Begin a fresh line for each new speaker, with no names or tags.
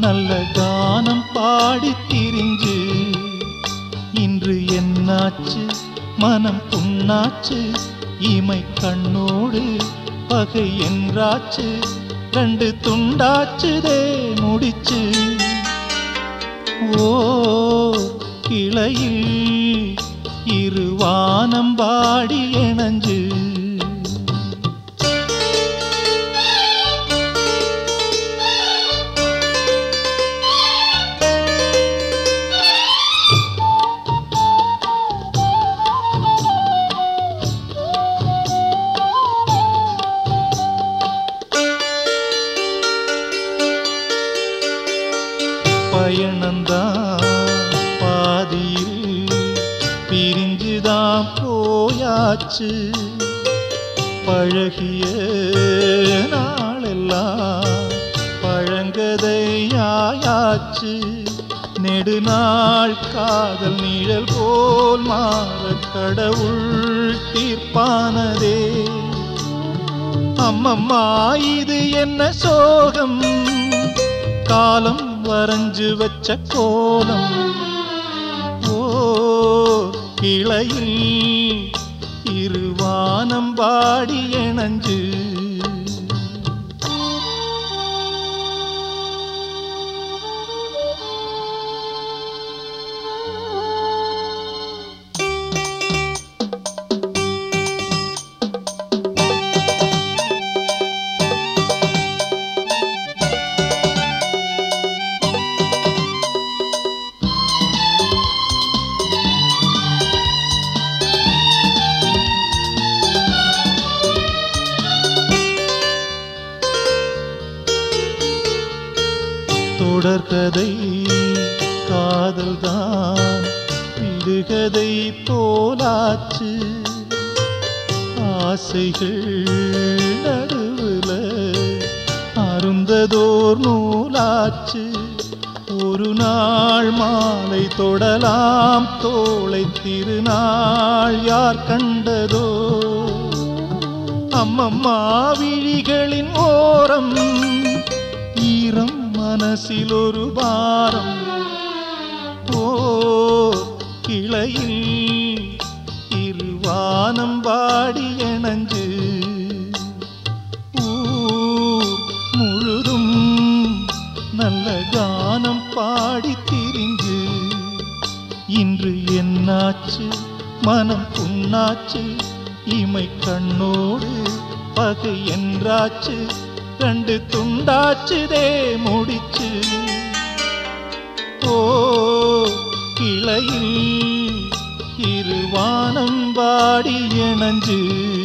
நல்ல கானம் பாடி திரிஞ்சு இன்று என்னாச்சு மனம் புண்ணாச்சு இமை கண்ணோடு பகை என்றாச்சு ரெண்டு துண்டாச்சுதே முடிச்சு ஓ கிளையில் இருவானம் பாடி இணைஞ்சு பயணந்தான் பாதியில் பிரிஞ்சுதான் போயாச்சு பழகிய நாளெல்லாம் பழங்கதையாயாச்சு நெடுநாள் காதல் நிழல் போல் மாற கடவுள் தீர்ப்பானதே அம்மம்மா இது என்ன சோகம் காலம் வரைஞ்சு வச்ச கோலம் ஓ கிளையில் இருவானம் பாடி இணைஞ்சு தொடர்கதை காதல்தான் விடுகதை போலாச்சு ஆசைகள் நடுவுல அருந்ததோர் நூலாச்சு ஒரு நாள் மாலை தொடலாம் தோளை திருநாள் யார் கண்டதோ அம்மம்மா விழிகளின் ஓரம் ஈரம் மனசில் ஒரு பாரம் ஓ கிளையில் இருவானம் பாடி இணைஞ்சு ஊர் முழுதும் நல்ல கானம் பாடி திரிஞ்சு இன்று என்னாச்சு மனம் புண்ணாச்சு இமை கண்ணோடு பகை என்றாச்சு ரெண்டு துண்டாச்சுதே முடிச்சு ஓ கிளையில் இருவானம் பாடி இணைஞ்சு